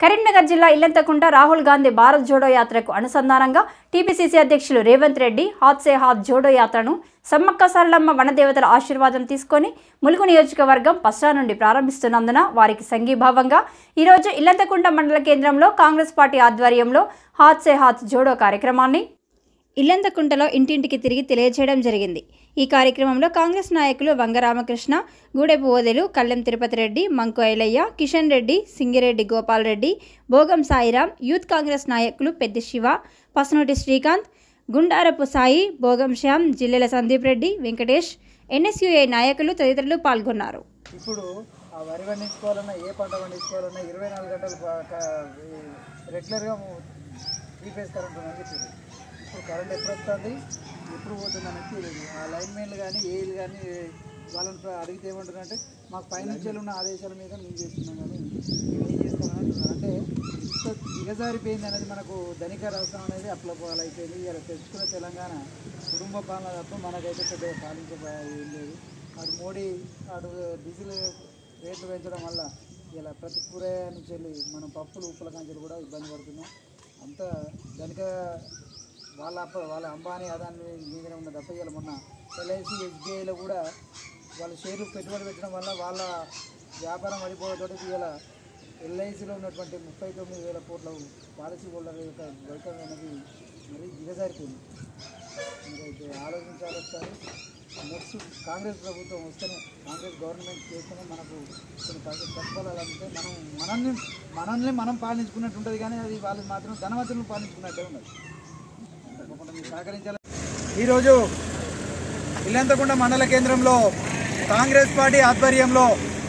కరీంనగర్ జిల్లా ఇల్లంతకుంట రాహుల్ గాంధీ భారత్ జోడో యాత్రకు అనుసంధానంగా టీపీసీసీ అధ్యక్షులు రేవంత్ రెడ్డి హాత్ సే హాత్ జోడో యాత్రను సమ్మక్క సారలమ్మ వనదేవతల ఆశీర్వాదం తీసుకొని ములుగు నియోజకవర్గం పస్రా నుండి ప్రారంభిస్తున్నందున వారికి సంఘీభావంగా ఈరోజు ఇల్లంతకుంట మండల కేంద్రంలో కాంగ్రెస్ పార్టీ ఆధ్వర్యంలో హాత్ సే హాత్ జోడో కార్యక్రమాన్ని ఇల్లంతకుంటలో ఇంటింటికి తిరిగి తెలియజేయడం జరిగింది ఈ కార్యక్రమంలో కాంగ్రెస్ నాయకులు వంగరామకృష్ణ గూడెపు ఓదెలు కల్లెం తిరుపతి రెడ్డి మంకు ఐలయ్య కిషన్ రెడ్డి సింగిరెడ్డి గోపాల్ రెడ్డి భోగం సాయిరాం యూత్ కాంగ్రెస్ నాయకులు పెద్ద శివ పసనోటి శ్రీకాంత్ గుండారపు సాయి భోగం శ్యామ్ జిల్లెల సందీప్ రెడ్డి వెంకటేష్ ఎన్ఎస్యుఐ నాయకులు తదితరులు పాల్గొన్నారు ఇప్పుడు ఆ వరి పండించుకోవాలన్నా ఏ పంట పండించుకోవాలన్నా ఇరవై నాలుగు గంటలు ప- క- ఈ రెగ్యులర్గా త్రీ ఫేజ్ కరెంట్ ఉందని చెప్పారు ఇప్పుడు కరెంట్ ఎప్పుడు వస్తుంది ఎప్పుడు పోతుంది అనేది తెలియదు ఆ లైన్ మెన్లు కానీ ఏలు కానీ వాళ్ళని ప్ర- అడిగితే ఏమంటారంటే మాకు పైనుంచి ఉన్న ఆదేశాల మీద మేము చేస్తున్నాం కానీ మేము ఏం చేస్తామని అంటున్నారు అంటే ఇంత దిగజారిపోయింది అనేది మనకు ధనిక రాష్ట్రం అనేది అప్ల అయిపోయింది ఇలా తెచ్చుకున్న తెలంగాణ కుటుంబ పాలన తప్ప మనకైతే పెద్దగా పాలించే ప- ఏం లేదు అటు మోడీ అటు డీజిల్ రేట్లు పెంచడం వల్ల ఇలా ప్రతి కూరగాయ నుంచి వెళ్ళి మనం పప్పులు ఉప్పుల కంచెలు కూడా ఇబ్బంది పడుతున్నాం అంత ధనిక వాళ్ళ అప్ప వాళ్ళ అంబానీ అదాని మీదనే ఉన్న తప్ప ఇలా మొన్న ఎల్ఐసి ఎస్బీఐలో కూడా వాళ్ళ షేర్లు పెట్టుబడి పెట్టడం వల్ల వాళ్ళ వ్యాపారం పడిపోవడంతో ఇలా ఎల్ఐసిలో ఉన్నటువంటి ముప్పై తొమ్మిది వేల కోట్ల పాలసీ హోల్డర్ యొక్క వైఖరి అనేది మరి దిగజారిపోయింది మీరైతే ఆలోచించాలి ఒకసారి నెక్స్ట్ కాంగ్రెస్ ప్రభుత్వం వస్తేనే కాంగ్రెస్ గవర్నమెంట్ చేస్తేనే మనకు కొన్ని ప్రతి- ప్రతిఫలాలు అందుతాయి మనం మనల్ని మనల్ని మనం పాలించుకున్నట్టు ఉంటుంది కానీ అది వాళ్ళు మాత్రం ధనవంతులను పాలించుకున్నట్టే ఉన్నది తప్పకుండా మీరు సహకరించాలి ఈరోజు ఇల్లంతకుంట మండల కేంద్రంలో కాంగ్రెస్ పార్టీ ఆధ్వర్యంలో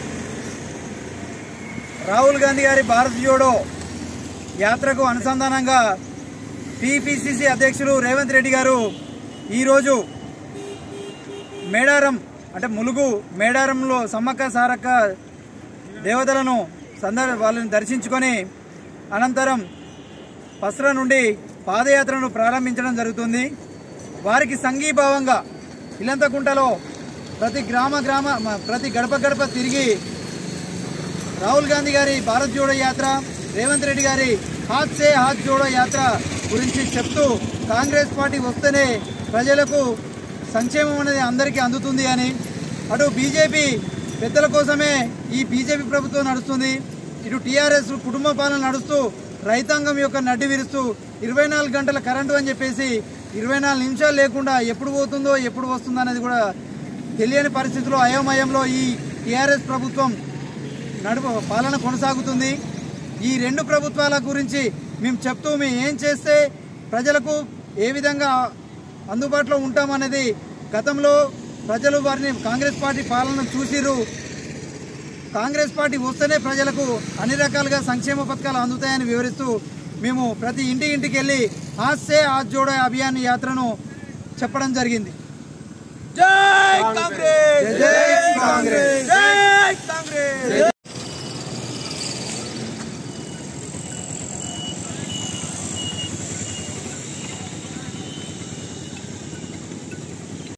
రాహుల్ గాంధీ గారి భారత్ జోడో యాత్రకు అనుసంధానంగా టీపీసీసీ అధ్యక్షులు రేవంత్ రెడ్డి గారు ఈరోజు మేడారం అంటే ములుగు మేడారంలో సమ్మక్క సారక్క దేవతలను సందర్ వాళ్ళని దర్శించుకొని అనంతరం పస్ర నుండి పాదయాత్రను ప్రారంభించడం జరుగుతుంది వారికి సంఘీభావంగా ఇలంతకుంటలో ప్రతి గ్రామ గ్రామ మ- ప్రతి గడప గడప తిరిగి రాహుల్ గాంధీ గారి భారత్ జోడో యాత్ర రేవంత్ రెడ్డి గారి హాత్ సే హాత్ జోడో యాత్ర గురించి చెప్తూ కాంగ్రెస్ పార్టీ వస్తేనే ప్రజలకు సంక్షేమం అనేది అందరికీ అందుతుంది అని అటు బీజేపీ పెద్దల కోసమే ఈ బీజేపీ ప్రభుత్వం నడుస్తుంది ఇటు టీఆర్ఎస్ కుటుంబ పాలన నడుస్తూ రైతాంగం యొక్క నడ్డి విరుస్తూ ఇరవై నాలుగు గంటల కరెంటు అని చెప్పేసి ఇరవై నాలుగు నిమిషాలు లేకుండా ఎప్పుడు పోతుందో ఎప్పుడు వస్తుందో అనేది కూడా తెలియని పరిస్థితిలో అయోమయంలో ఈ టీఆర్ఎస్ ప్రభుత్వం నడుపు పాలన కొనసాగుతుంది ఈ రెండు ప్రభుత్వాల గురించి మేము చెప్తూ మేము ఏం చేస్తే ప్రజలకు ఏ విధంగా అందుబాటులో ఉంటామనేది గతంలో ప్రజలు వారిని కాంగ్రెస్ పార్టీ పాలన చూసిరు కాంగ్రెస్ పార్టీ వస్తేనే ప్రజలకు అన్ని రకాలుగా సంక్షేమ పథకాలు అందుతాయని వివరిస్తూ మేము ప్రతి ఇంటి ఇంటికి వెళ్ళి హాస్సే హాత్ జోడో అభియాన్ యాత్రను చెప్పడం జరిగింది జై కాంగ్రెస్ జై